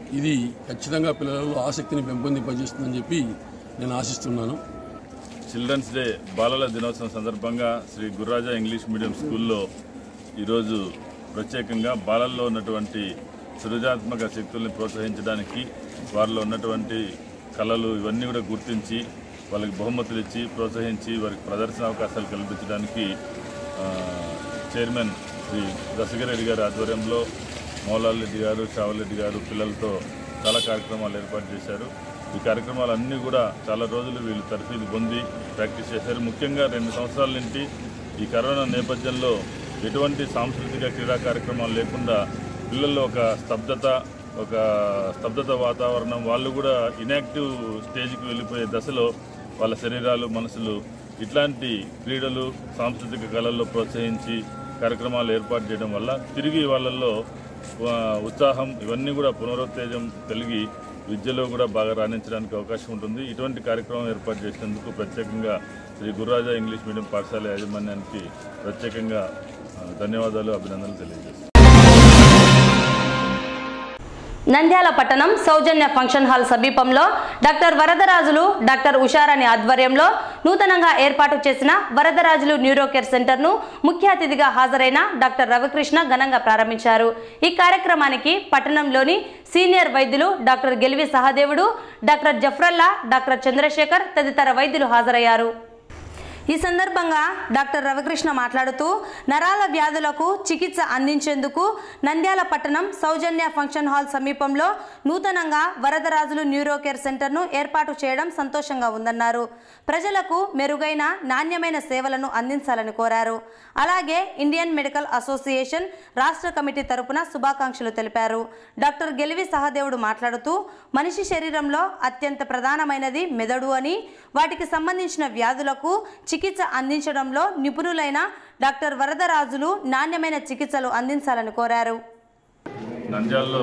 ఇది ఖచ్చితంగా పిల్లలలో ఆసక్తిని పెంపొందింపజేస్తుందని చెప్పి నేను ఆశిస్తున్నాను చిల్డ్రన్స్ డే బాలల దినోత్సవం సందర్భంగా శ్రీ గుర్రాజా ఇంగ్లీష్ మీడియం స్కూల్లో ఈరోజు ప్రత్యేకంగా బాలల్లో ఉన్నటువంటి సృజనాత్మక శక్తుల్ని ప్రోత్సహించడానికి వారిలో ఉన్నటువంటి కళలు ఇవన్నీ కూడా గుర్తించి వాళ్ళకి బహుమతులు ఇచ్చి ప్రోత్సహించి వారికి ప్రదర్శన అవకాశాలు కల్పించడానికి ఆ, చైర్మన్ శ్రీ దశగిరెడ్డి గారి ఆధ్వర్యంలో మోలాల్ రెడ్డి గారు షావల్ గారు పిల్లలతో చాలా కార్యక్రమాలు ఏర్పాటు చేశారు ఈ కార్యక్రమాలన్నీ కూడా చాలా రోజులు వీళ్ళు తర్ఫీదు పొంది ప్రాక్టీస్ చేశారు ముఖ్యంగా రెండు సంవత్సరాల నుంచి ఈ కరోనా నేపథ్యంలో ఎటువంటి సాంస్కృతిక క్రీడా కార్యక్రమాలు లేకుండా పిల్లల్లో ఒక స్తబ్దత ఒక స్తబ్దత వాతావరణం వాళ్ళు కూడా ఇన్యాక్టివ్ స్టేజ్కి వెళ్ళిపోయే దశలో వాళ్ళ శరీరాలు మనసులు ఇట్లాంటి క్రీడలు సాంస్కృతిక కళల్లో ప్రోత్సహించి కార్యక్రమాలు ఏర్పాటు చేయడం వల్ల తిరిగి వాళ్ళల్లో ఆ, ఉత్సాహం ఇవన్నీ కూడా పునరుత్తేజం కలిగి విద్యలో కూడా బాగా రాణించడానికి అవకాశం ఉంటుంది ఇటువంటి కార్యక్రమం ఏర్పాటు చేసినందుకు ప్రత్యేకంగా శ్రీ గురురాజా ఇంగ్లీష్ మీడియం పాఠశాల యాజమాన్యానికి ప్రత్యేకంగా ఆ, ధన్యవాదాలు అభినందనలు తెలియజేస్తాను నంద్యాల పట్టణం సౌజన్య ఫంక్షన్ హాల్ సమీపంలో డాక్టర్ వరదరాజులు డాక్టర్ ఉషారాణి ఆధ్వర్యంలో నూతనంగా ఏర్పాటు చేసిన వరదరాజులు న్యూరో కేర్ సెంటర్ను ముఖ్య అతిథిగా హాజరైన డాక్టర్ రవికృష్ణ ఘనంగా ప్రారంభించారు ఈ కార్యక్రమానికి పట్టణంలోని సీనియర్ వైద్యులు డాక్టర్ గెలివి సహదేవుడు డాక్టర్ జఫ్రల్లా డాక్టర్ చంద్రశేఖర్ తదితర వైద్యులు హాజరయ్యారు ఈ సందర్భంగా డాక్టర్ రవికృష్ణ మాట్లాడుతూ నరాల వ్యాధులకు చికిత్స అందించేందుకు నంద్యాల పట్టణం సౌజన్య ఫంక్షన్ హాల్ సమీపంలో నూతనంగా వరదరాజులు న్యూరో కేర్ సెంటర్ను ఏర్పాటు చేయడం సంతోషంగా ఉందన్నారు ప్రజలకు మెరుగైన నాణ్యమైన సేవలను అందించాలని కోరారు అలాగే ఇండియన్ మెడికల్ అసోసియేషన్ రాష్ట్ర కమిటీ తరపున శుభాకాంక్షలు తెలిపారు డాక్టర్ గెలివి సహదేవుడు మాట్లాడుతూ మనిషి శరీరంలో అత్యంత ప్రధానమైనది మెదడు అని వాటికి సంబంధించిన వ్యాధులకు చికిత్స అందించడంలో నిపుణులైన డాక్టర్ వరదరాజులు నాణ్యమైన చికిత్సలు అందించాలని కోరారు నంద్యాలలో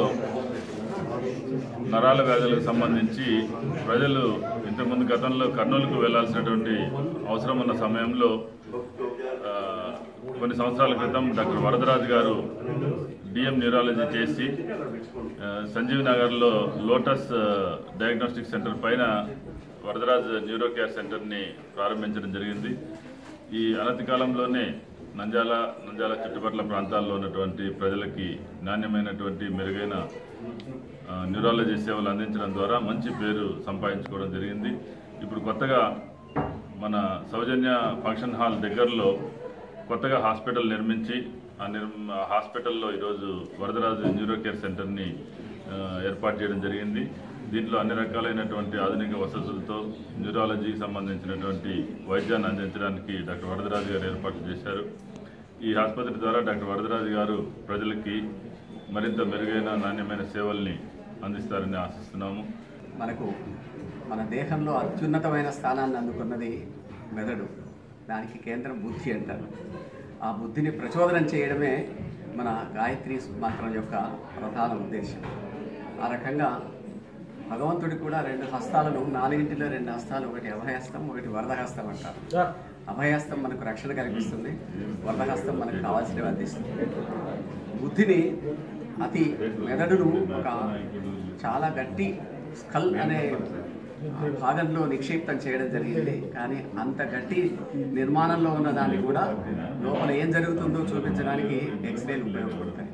నరాల వ్యాధులకు సంబంధించి ప్రజలు ఇంతకుముందు గతంలో కర్నూలుకు వెళ్లాల్సినటువంటి అవసరం ఉన్న సమయంలో ఆ, కొన్ని సంవత్సరాల క్రితం డాక్టర్ వరదరాజు గారు డిఎం న్యూరాలజీ చేసి ఆ, సంజీవ్ నగర్లో లోటస్ ఆ, డయాగ్నోస్టిక్ సెంటర్ పైన వరదరాజ్ న్యూరో కేర్ సెంటర్ని ప్రారంభించడం జరిగింది ఈ అనతి కాలంలోనే నంజాల నంజాల చుట్టుపక్కల ప్రాంతాల్లో ఉన్నటువంటి ప్రజలకి నాణ్యమైనటువంటి మెరుగైన ఆ, న్యూరాలజీ సేవలు అందించడం ద్వారా మంచి పేరు సంపాదించుకోవడం జరిగింది ఇప్పుడు కొత్తగా మన సౌజన్య ఫంక్షన్ హాల్ దగ్గరలో కొత్తగా హాస్పిటల్ నిర్మించి ఆ నిర్ ఆ హాస్పిటల్లో ఈరోజు వరదరాజు న్యూరో కేర్ సెంటర్ని ఆ, ఏర్పాటు చేయడం జరిగింది దీంట్లో అన్ని రకాలైనటువంటి ఆధునిక వసతులతో న్యూరాలజీకి సంబంధించినటువంటి వైద్యాన్ని అందించడానికి డాక్టర్ వరదరాజు గారు ఏర్పాటు చేశారు ఈ ఆసుపత్రి ద్వారా డాక్టర్ వరదరాజు గారు ప్రజలకి మరింత మెరుగైన నాణ్యమైన సేవల్ని అందిస్తారని ఆశిస్తున్నాము మనకు మన దేహంలో అత్యున్నతమైన స్థానాన్ని అందుకున్నది మెదడు దానికి కేంద్రం బుద్ధి అంటారు ఆ బుద్ధిని ప్రచోదనం చేయడమే మన గాయత్రి మంత్రం యొక్క ప్రధాన ఉద్దేశం ఆ రకంగా భగవంతుడికి కూడా రెండు హస్తాలను నాలుగింటిలో రెండు హస్తాలు ఒకటి అభయహస్తం ఒకటి వరదహస్తం అంటారు అభయహస్తం మనకు రక్షణ కల్పిస్తుంది వరదహస్తం మనకు కావాల్సినవి అందిస్తుంది బుద్ధిని అతి మెదడును ఒక చాలా గట్టి స్కల్ అనే భాగంలో నిక్షిప్తం చేయడం జరిగింది కానీ అంత గట్టి నిర్మాణంలో ఉన్న దాన్ని కూడా లోపల ఏం జరుగుతుందో చూపించడానికి ఎక్స్రేలు ఉపయోగపడతాయి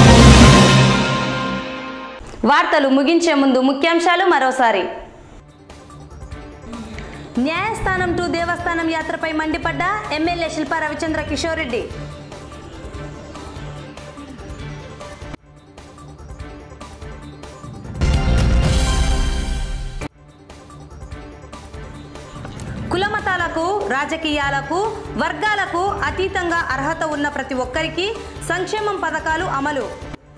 వార్తలు ముగించే ముందు ముఖ్యాంశాలు మరోసారి న్యాయస్థానం టు దేవస్థానం యాత్రపై మండిపడ్డ ఎమ్మెల్యే శిల్పా రవిచంద్ర కిషోర్ రెడ్డి కులమతాలకు రాజకీయాలకు వర్గాలకు అతీతంగా అర్హత ఉన్న ప్రతి ఒక్కరికి సంక్షేమం పథకాలు అమలు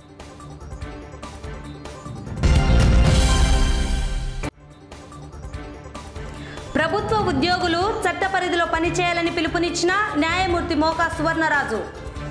ప్రభుత్వ ఉద్యోగులు చట్ట పరిధిలో పనిచేయాలని పిలుపునిచ్చిన న్యాయమూర్తి మోకా సువర్ణరాజు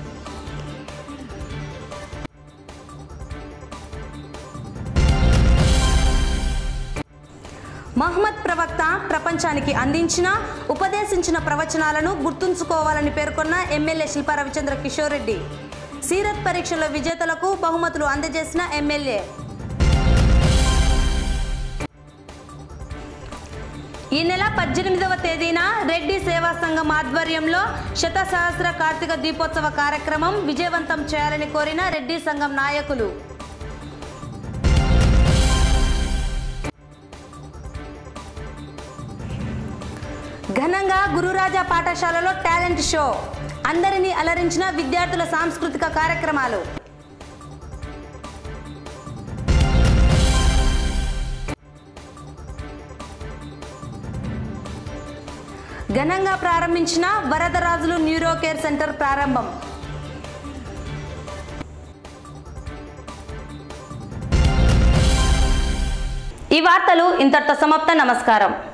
మహమ్మద్ ప్రవక్త ప్రపంచానికి అందించిన ఉపదేశించిన ప్రవచనాలను గుర్తుంచుకోవాలని పేర్కొన్న ఎమ్మెల్యే శిల్పా రవిచంద్ర కిషోర్ రెడ్డి సీరత్ పరీక్షల విజేతలకు బహుమతులు అందజేసిన ఎమ్మెల్యే ఈ నెల పద్దెనిమిదవ తేదీన రెడ్డి సేవా సంఘం ఆధ్వర్యంలో శత సహస్ర కార్తీక దీపోత్సవ కార్యక్రమం విజయవంతం చేయాలని కోరిన రెడ్డి సంఘం నాయకులు ఘనంగా గురురాజా పాఠశాలలో టాలెంట్ షో అందరినీ అలరించిన విద్యార్థుల సాంస్కృతిక కార్యక్రమాలు ఘనంగా ప్రారంభించిన వరదరాజులు న్యూరో కేర్ సెంటర్ ప్రారంభం ఈ వార్తలు ఇంతటితో సమాప్త నమస్కారం